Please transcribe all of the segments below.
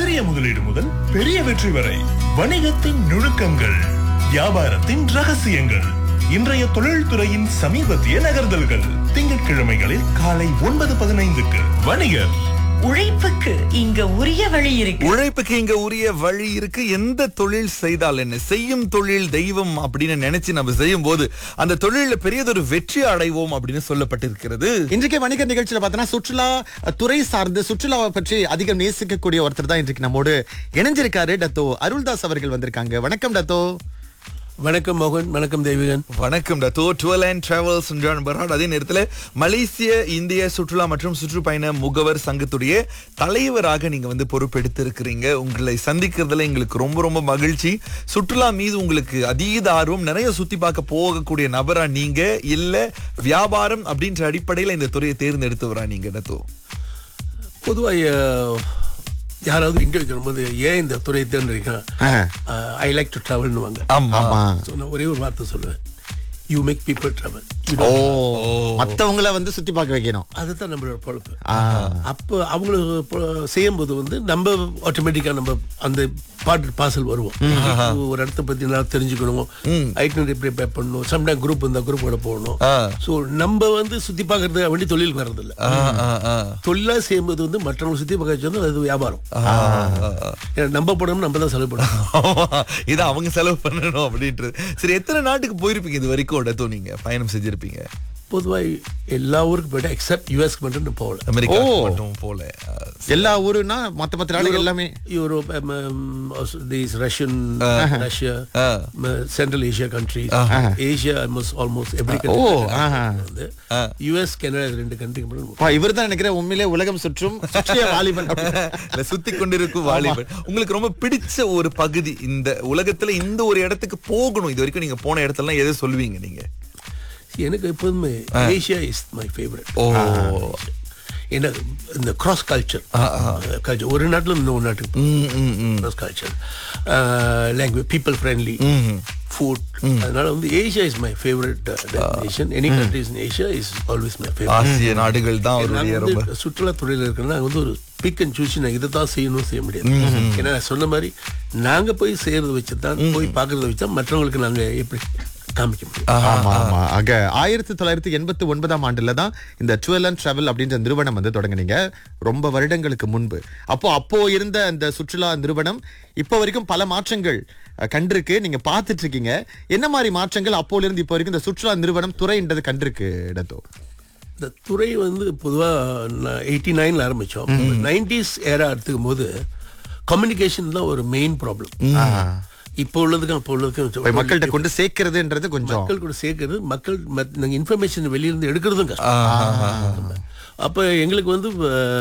சிறிய முதலீடு முதல் பெரிய வெற்றி வரை வணிகத்தின் நுணுக்கங்கள் வியாபாரத்தின் ரகசியங்கள் இன்றைய தொழில்துறையின் சமீபத்திய நகர்தல்கள் திங்கட்கிழமைகளில் காலை ஒன்பது பதினைந்துக்கு வணிகர் உழைப்புக்கு இங்க உரிய வழி இருக்கு உழைப்புக்கு இங்க உரிய வழி இருக்கு எந்த தொழில் செய்தால் என்ன செய்யும் தொழில் தெய்வம் அப்படின்னு நினைச்சு நம்ம செய்யும் போது அந்த தொழில பெரியதொரு வெற்றி அடைவோம் அப்படின்னு சொல்லப்பட்டிருக்கிறது இன்றைக்கு வணிக நிகழ்ச்சியில பார்த்தோன்னா சுற்றுலா அஹ், துறை சார்ந்து சுற்றுலாவை பற்றி அதிகம் நேசிக்கக்கூடிய ஒருத்தர் தான் இன்றைக்கு நம்மோடு இணைஞ்சிருக்காரு டத்தோ அருள்தாஸ் அவர்கள் வந்திருக்காங்க வணக்கம் டத்தோ வணக்கம் மோகன் வணக்கம் தேவிகன் வணக்கம் டத்தோ டுவெல் அண்ட் டிராவல்ஸ் பராட் அதே நேரத்தில் மலேசிய இந்திய சுற்றுலா மற்றும் சுற்றுப்பயண முகவர் சங்கத்துடைய தலைவராக நீங்க வந்து பொறுப்பெடுத்திருக்கிறீங்க உங்களை சந்திக்கிறதுல எங்களுக்கு ரொம்ப ரொம்ப மகிழ்ச்சி சுற்றுலா மீது உங்களுக்கு அதீத ஆர்வம் நிறைய சுத்தி பார்க்க போகக்கூடிய நபரா நீங்க இல்ல வியாபாரம் அப்படின்ற அடிப்படையில இந்த துறையை தேர்ந்தெடுத்து வரா நீங்க டத்தோ பொதுவாக யாராவது இன்டர்வியூ வரும்போது ஏன் இந்த துறையை தேர்ந்தெடுக்கிறேன் ஐ லைக் டு ட்ராவல்னு வாங்க ஆமா ஆமா ஸோ நான் ஒரே ஒரு வார்த்தை சொல்லுவேன் you make people travel oh மத்தவங்கள வந்து சுத்தி பார்க்க வைக்கணும் அதுதான் நம்மளோட பொழப்பு அப்போ அவங்களுக்கு பொ- செய்யும்போது வந்து நம்ம ஆட்டோமேட்டிக்காக நம்ம அந்த பாட்டு பார்சல் வருவோம் ஒரு இடத்த பத்தி நான் தெரிஞ்சுக்கணும் ஐட்டனரி ப்ரிப்பேர் பண்ணணும் சம்டைம் குரூப் இருந்தால் குரூப்போட போகணும் ஆ. ஸோ நம்ம வந்து சுத்தி பார்க்கறது வேண்டி தொழிலுக்கு வர்றதில்ல ஆ, ஆ, ஆ. தொழிலா செய்யும்போது வந்து மற்றவங்க சுத்தி பார்க்க வச்சு அது வியாபாரம் ஆ, ஆ, ஆ. ஏன்னா நம்ம படம் நம்ம தான் செலவு பண்ணணும் ஆமா, இதை அவங்க செலவு பண்ணணும் அப்படின்றது சரி எத்தனை நாட்டுக்கு போயிருப்பீங்க இது வரைக்கும் டத்தோ நீங்க பயணம் செஞ்சிருப்பீங்க பொதுவாக எல்லா ஊருக்கும் போயிட்டு எக்ஸப்ட் யூஎஸ்க்கு மட்டும் நான் போகல அமெரிக்கா ஓ. மட்டும் போல ஆ, எல்லா ஊருன்னா மத்த மத்த நாடுகள் எல்லாமே யூரோப் these ரஷ்யன் ரஷ்யா ஆ. Central Asia countries Asia almost almost every oh, country ஆஹா. வந்து யூஎஸ் கனடா இது ரெண்டு கண்ட்ரி இவர் தான் நினைக்கிறேன் உண்மையிலே உலகம் சுற்றும் சுற்றிய வாலிபன் அப்படின்னு. இல்ல, சுத்தி கொண்டிருக்கும் வாலிபன் உங்களுக்கு ரொம்ப பிடிச்ச ஒரு பகுதி இந்த உலகத்துல இந்த ஒரு இடத்துக்கு போகணும் இது வரைக்கும் நீங்க போன இடத்துல எதை சொல்லுவீங்க நீங்க எனக்கு எப்போதுமே Asia is my favourite oh ஏன்னா இந்த கிராஸ் கல்ச்சர் கல்ச்சர் ஒரு நாட்டுல இருந்து இன்னொரு நாட்டுக்கு ம், ம், ம். Cross culture language people friendly food அதனால வந்து Asia is my favourite destination any countries in Asia is always my favourite ஆசிய நாடுகள் தான் நாங்க அவருடைய ரொம்ப வந்து சுற்றுலா துறையில இருக்கிறோம் நாங்க வந்து ஒரு பிக் அண்ட் சூஸ் நான் இதை தான் செய்யணும் செய்ய முடியாது ஏன்னா நான் சொன்ன மாதிரி நாங்க போய் செய்யறத வச்சு தான் போய் பார்க்கறத வச்சு தான் மற்றவங்களுக்கு நாங்க எப்படி காமிக்க முடியும் ஆமா ஆமா ஆக ஆயிரத்தி தொள்ளாயிரத்தி எண்பத்தி ஒன்பதாம் ஆண்டுல தான் இந்த டுவெல் அண்ட் டிராவல் அப்படின்ற நிறுவனம் வந்து தொடங்குனீங்க ரொம்ப வருடங்களுக்கு முன்பு அப்போ அப்போ இருந்த அந்த சுற்றுலா நிறுவனம் இப்போ வரைக்கும் பல மாற்றங்கள் அஹ், கண்டிருக்கு நீங்க பார்த்துட்டு இருக்கீங்க என்ன மாதிரி மாற்றங்கள் அப்போல இருந்து இப்போ வரைக்கும் இந்த சுற்றுலா நிறுவனம் துறைன்றது கண்டிருக்கு இடத்தோ இந்த துறை வந்து பொதுவா எயிட்டி நைன்ல ஆரம்பிச்சோம் நைன்டிஸ் ஏரா எடுத்துக்கும் போது கம்யூனிகேஷன் தான் ஒரு மெயின் ப்ராப்ளம் இப்போ உள்ளதுக்கும் அப்போ போய் உள்ளதுக்கும் மக்கள்கிட்ட கொண்டு சேர்க்கறதுன்றது கொஞ்சம் மக்கள் கூட சேர்க்கறது மக்கள் நாங்கள் இன்ஃபர்மேஷன் வெளியிருந்து எடுக்கிறதும் கஷ்டம் அப்போ எங்களுக்கு வந்து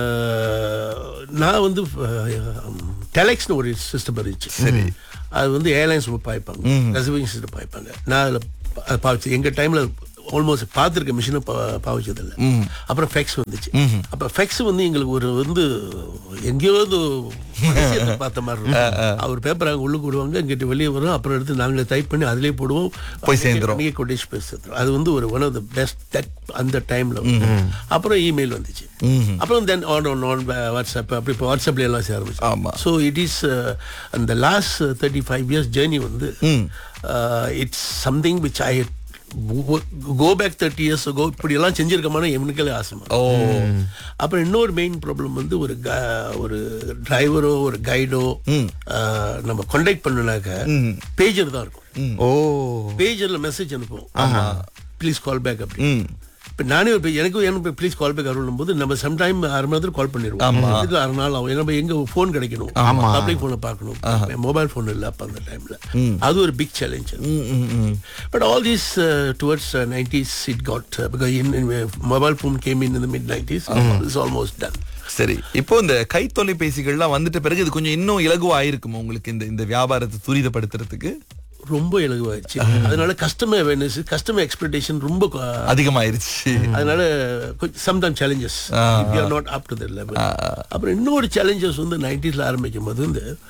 அஹ், நான் வந்து டெலெக்ஸ்னு ஒரு சிஸ்டம் இருந்துச்சு சரி அது வந்து ஏர்லைன்ஸ் பாய்ப்பாங்க ரிசர்வேஷன் சிஸ்டம் பாய்ப்பாங்க நான் அதில் பாவிச்சு எங்கள் டைமில் ஆல்மோஸ்ட் பார்த்துருக்க மிஷினை பாவிச்சது இல்லை அப்புறம் ஃபெக்ஸ் வந்துச்சு அப்போ ஃபெக்ஸ் வந்து எங்களுக்கு ஒரு வந்து எங்கேயோ ஒரு விஷயத்தை பார்த்த மாதிரி இருக்கும் அவர் பேப்பர் அங்கே உள்ளுக்கு விடுவாங்க இங்கிட்ட வெளியே வரும் அப்புறம் எடுத்து நாங்களே டைப் பண்ணி அதிலே போடுவோம் போய் சேர்ந்துரும். அன்னைக்கே கொட்டேஷன் போய் சேர்ந்துரும் அது வந்து ஒரு one of the best that அந்த டைம்ல அப்புறம் இமெயில் வந்துச்சு அப்புறம் then on on on WhatsApp அப்படி இப்போ வாட்ஸ்அப்ல எல்லாம் சேர ஆரம்பிச்சு ஆமா. ஸோ இட் இஸ் அந்த last thirty five years journey வந்து it's something which I go back thirty years go இப்படி எல்லாம் செஞ்சிருக்கமான எவனுக்கே ஆசை ஓ அப்புறம் இன்னொரு மெயின் ப்ராப்ளம் வந்து ஒரு க- ஒரு டிரைவரோ ஒரு கைடோ நம்ம கான்டாக்ட் பண்ணனாக்க பேஜர் தான் இருக்கும் ஓ பேஜர்ல மெசேஜ் அனுப்புவோம் ப்ளீஸ் கால் பேக் அப்படி இப்போ நானே ஒரு எனக்கு எனக்கு ப்ளீஸ் கால் பேக் அருளும் போது நம்ம சம்டைம் அரை மணி நேரத்தில் கால் பண்ணிடுவோம் இதுல அரை நாள் ஆகும் ஏன்னா நம்ம எங்க ஃபோன் கிடைக்கணும் பப்ளிக் ஃபோனை பார்க்கணும் மொபைல் ஃபோன் இல்லை அப்போ அந்த டைம்ல அது ஒரு big challenge but all these towards nineties it got because in mobile phone came in இந்த mid nineties is almost done சரி இப்போ இந்த கை தொலைபேசிகள்லாம் வந்துட்ட பிறகு இது கொஞ்சம் இன்னும் இலகுவா இருக்குமா உங்களுக்கு இந்த இந்த வியாபாரத்தை துரிதப்படுத்துறதுக்கு ரொம்ப இலகுவாயிடுச்சு அதனால கஸ்டமர் அவேர்னஸ் கஸ்டமர் எக்ஸ்பெக்டேஷன் ரொம்ப கொ- அதிகமாயிருச்சு அதனால sometime challenges you are not up to the level அப்புறம் இன்னொரு சேலஞ்சஸ் வந்து நைன்டிஸ்ல ஆரம்பிக்கும் போது வந்து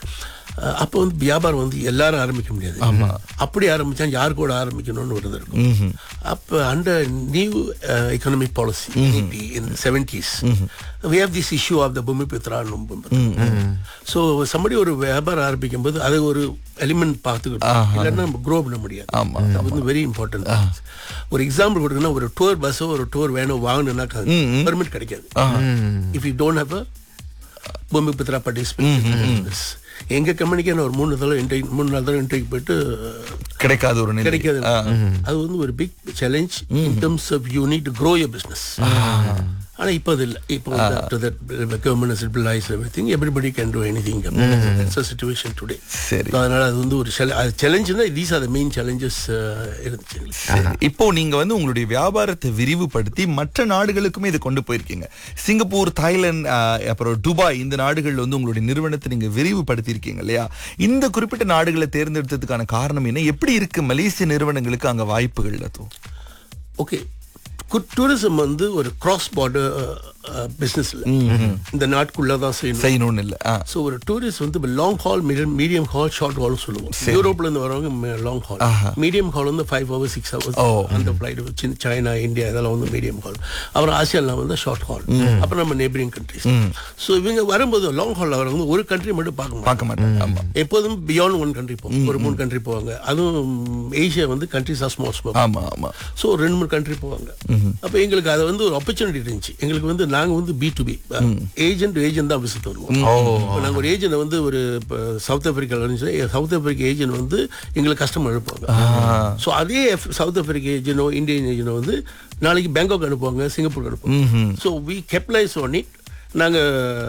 அஹ், அப்போ வந்து வியாபாரம் வந்து எல்லாரும் ஆரம்பிக்க முடியாது அப்படி ஆரம்பிச்சா யார் கூட ஆரம்பிக்கணும்னு ஒரு இது இருக்கும் அப்போ under new economic policy in seventies we have this issue of the Bumiputera so somebody ஒரு வியாபாரம் ஆரம்பிக்கும் போது அதை ஒரு எலிமெண்ட் பார்த்துக்கிட்டோம் இல்லைன்னா நம்ம க்ரோ பண்ண முடியாது அது வந்து வெரி இம்பார்ட்டன்ட் ஒரு எக்ஸாம்பிள் கொடுக்கணும்னா ஒரு டூர் பஸ்ஸோ ஒரு டூர் வேனோ வாங்கணும்னா பெர்மிட் கிடைக்காது if you don't have a Bumiputera participate எங்க கம்பெனிக்கு நான் ஒரு மூணு தடவை இன்டர்வியூ மூணு நாலு தடவை இன்டர்வியூ போயிட்டு கிடைக்காத ஒரு நிலை கிடைக்காது அது வந்து ஒரு big challenge in terms of you need to grow your business ஆனா இப்போ அது இல்லை இப்போ வந்து after that government simplifies everything everybody can do anything situation today சரி. அதனால அது வந்து ஒரு சேலஞ்சுனா these are the main challenges இருந்துச்சு எங்களுக்கு சரி. இப்போ நீங்க வந்து உங்களுடைய வியாபாரத்தை விரிவுபடுத்தி மற்ற நாடுகளுக்குமே இதை கொண்டு போயிருக்கீங்க சிங்கப்பூர் தாய்லாந்து ஆஹ், அப்புறம் துபாய் இந்த நாடுகள்ல வந்து உங்களுடைய நிறுவனத்தை நீங்க விரிவுபடுத்தி இருக்கீங்க இல்லையா இந்த குறிப்பிட்ட நாடுகளை தேர்ந்தெடுத்ததுக்கான காரணம் என்ன எப்படி இருக்கு மலேசிய நிறுவனங்களுக்கு அங்க வாய்ப்புகள் அதுவும் ஓகே டூரிசம் வந்து ஒரு கிராஸ் பார்டர் பிஸ்னஸ்ல இந்த நாட்டுக்குள்ள தான் செய்யணும் செய்யணும்னு இல்ல ஆ. ஸோ ஒரு டூரிஸ்ட் வந்து long haul medium medium haul short haul சொல்லுவோம் யூரோப்ல இருந்து வரவங்க லாங் ஹால் மீடியம் ஹால் வந்து five hours six hours oh. அந்த ஃபிளைட் சின்ன சைனா இந்தியா இதெல்லாம் வந்து மீடியம் ஹால் அப்புறம் ஆசியால வந்து ஷார்ட் ஹால் அப்புறம் நம்ம நெய்பரிங் கண்ட்ரிஸ் ஸோ இவங்க வரும்போது லாங் ஹாலில் வரவங்க ஒரு கண்ட்ரி மட்டும் பார்க்க மாட்டாங்க பார்க்க மாட்டேன் ஆமா எப்போதும் பியாண்ட் ஒன் கண்ட்ரி போவோம் ஒரு மூணு கண்ட்ரி போவாங்க அதுவும் ஏஷியா வந்து கண்ட்ரிஸ் ஆர் ஸ்மால் ஸ்மால் ஆமா ஆமா ஸோ ஒரு ரெண்டு மூணு கண்ட்ரி போவாங்க அப்போ எங்களுக்கு அது வந்து ஒரு ஆப்பர்ச்சுனிட்டி இருந்துச்சு எங்களுக்கு வந்து நாங்க வந்து B to B agent agent தான் விசிட் வருவோம் இப்போ நாங்கள் ஒரு ஏஜென்ட் வந்து ஒரு இப்போ சவுத் ஆப்பிரிக்காவில் இருந்துச்சு சவுத் ஆப்பிரிக்கா ஏஜென்ட் வந்து எங்களுக்கு கஸ்டமர் அனுப்புவாங்க ஸோ அதே South ஆப்பிரிக்கா ஏஜென்டோ இந்தியன் ஏஜென்டோ வந்து நாளைக்கு பேங்காக் அனுப்புவாங்க சிங்கப்பூர் அனுப்புவாங்க so we capitalise on it நாங்க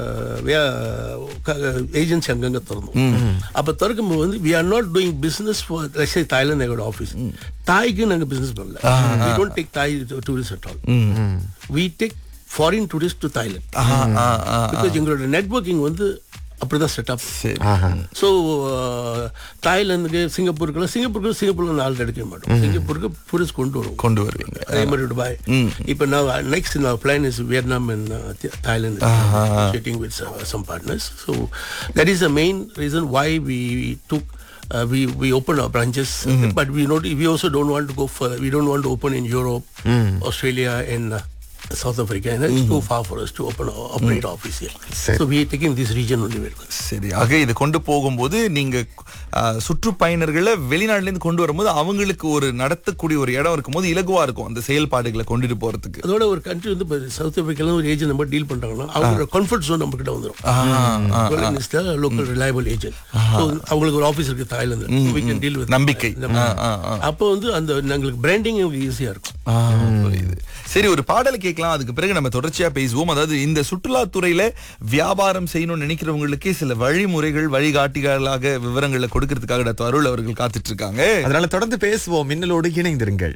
ஏஜென்சி அங்கங்க திறந்தோம் அப்ப திறக்கும்போது வந்து we are not doing business for லட்சே தாய்லாந்து எங்களோட ஆஃபீஸ் தாய்க்கு நாங்க பிசினஸ் பண்ணல we don't take Thai tourist at all we take foreign tourist to Thailand ஆ, ஆ, ஆ. பிகாஸ் எங்களோட நெட்வொர்க்கிங் வந்து அப்படிதான் செட் அப் சரி ஸோ தாய்லாந்துக்கு சிங்கப்பூருக்குலாம் சிங்கப்பூருக்கு சிங்கப்பூர்ல நாலு எடுக்க மாட்டோம் சிங்கப்பூருக்கு டூரிஸ்ட் கொண்டு வருவோம் கொண்டு வருவீங்க அதே மாதிரி துபாய் இப்போ நான் நெக்ஸ்ட் நான் plan is Vietnam and Thailand meeting with some partners so that is the main reason why we took Uh, we we open our branches, but we not we also don't want to go further. We don't want to open in Europe, Australia, and uh, South Africa. And it's too far for us to open our operate office here. Sure. So we are taking this region only. very well. சரி ஆக இது கொண்டு போகும்போது நீங்க ஆ, சுற்றுப்பயணர்களை வெளிநாட்டுல இருந்து கொண்டு வரும்போது அவங்களுக்கு ஒரு நடத்தக்கூடிய ஒரு இடம் இருக்கும்போது இலகுவா இருக்கும் அந்த செயல்பாடுகளை கொண்டுட்டு போறதுக்கு அதோட ஒரு கண்ட்ரி வந்து இப்போ சவுத் ஆப்பிரிக்கால ஒரு ஏஜென்ட் நம்ம டீல் பண்றாங்கன்னா அவங்களோட கம்ஃபர்ட் ஜோன் நம்ம கிட்ட வந்துடும் லோக்கல் ரிலையபிள் ஏஜென்ட் அவங்களுக்கு ஒரு ஆஃபீஸ் இருக்கு Thailand we can deal with நம்பிக்கை. இந்த மாதிரி. அப்போ வந்து அந்த எங்களுக்கு பிராண்டிங் ஈஸியா இருக்கும் ஆ, புரியுது. சரி ஒரு பாடலை கேட்கலாம் அதுக்கு பிறகு நம்ம தொடர்ச்சியா பேசுவோம் அதாவது இந்த சுற்றுலாத்துறையில வியாபாரம் செய்யணும்னு நினைக்கிறவங்களுக்கே சில வழிமுறைகள் வழிகாட்டிகளாக விவரங்களை கொடுக்கறதுக்காக டாக்டர் அருள் அவர்கள் காத்துட்டு இருக்காங்க அதனால தொடர்ந்து பேசுவோம் மின்னலோடு இணைந்திருங்கள்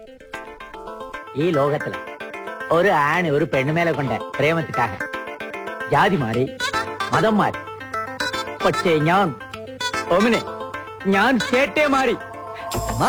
ഈ ലോകത്തില് ഒരു ആണ് ഒരു പെണ്ണു മേലെ കൊണ്ട് പ്രേമത്തിക്കാക ജാതി മാറി മതം മാറി പക്ഷേ ഞാൻ ഒമിനെ ഞാൻ ചേട്ടേ മാറി